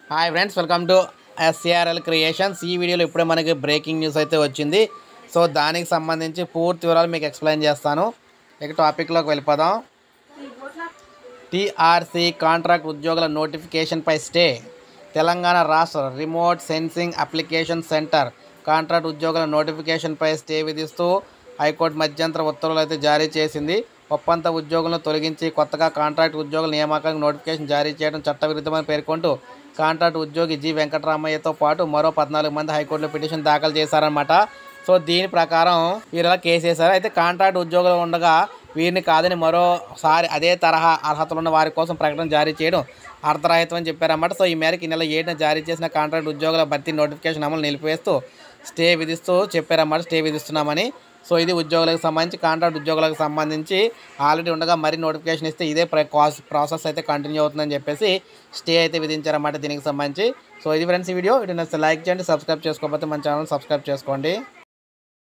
hi friends welcome to SRL creations ఈ వీడియోలో ఇప్పుడే మనకి బ్రేకింగ్ న్యూస్ అయితే వచ్చింది సో దానికి సంబంధించి పూర్తి వివరాలు మీకు ఎక్స్ప్లెయిన్ చేస్తాను ఇక టాపిక్లోకి వెళ్ళిపోదాం టీఆర్సీ కాంట్రాక్ట్ ఉద్యోగుల నోటిఫికేషన్పై స్టే తెలంగాణ రాష్ట్ర remote sensing application centre contract ఉద్యోగుల నోటిఫికేషన్పై స్టే విధిస్తూ హైకోర్టు మధ్యంతర ఉత్తర్వులు అయితే జారీ చేసింది ఒప్పంద ఉద్యోగులను తొలగించి కొత్తగా కాంట్రాక్ట్ ఉద్యోగుల నియామకానికి నోటిఫికేషన్ జారీ చేయడం చట్టవిరుద్ధమని పేర్కొంటూ కాంట్రాక్ట్ ఉద్యోగి జి వెంకటరామయ్యతో పాటు మరో పద్నాలుగు మంది హైకోర్టులో పిటిషన్ దాఖలు చేశారన్నమాట సో దీని ప్రకారం వీరు ఇలా కేసు వేశారు అయితే కాంట్రాక్ట్ ఉద్యోగులు ఉండగా వీరిని కాదని మరోసారి అదే తరహా అర్హతలు ఉన్న వారి కోసం ప్రకటన జారీ చేయడం అర్ధరహితం అని చెప్పారన్నమాట సో ఈ మేరకు ఈ నెల ఏడున జారీ చేసిన కాంట్రాక్ట్ ఉద్యోగుల భర్తీ నోటిఫికేషన్ అమలు నిలిపివేస్తూ స్టే విధిస్తూ చెప్పారన్నమాట స్టే విధిస్తున్నామని సో ఇది ఉద్యోగులకు సంబంధించి కాంట్రాక్ట్ ఉద్యోగులకు సంబంధించి ఆల్రెడీ ఉండగా మరి నోటిఫికేషన్ ఇస్తే ఇదే ప్రాసెస్ అయితే కంటిన్యూ అవుతుందని చెప్పేసి స్టే అయితే విధించారన్నమాట దీనికి సంబంధించి సో ఇది ఫ్రెండ్స్ ఈ వీడియో వీడియో నచ్చితే లైక్ చేయండి సబ్స్క్రైబ్ చేసుకోకపోతే మన ఛానల్ సబ్స్క్రైబ్ చేసుకోండి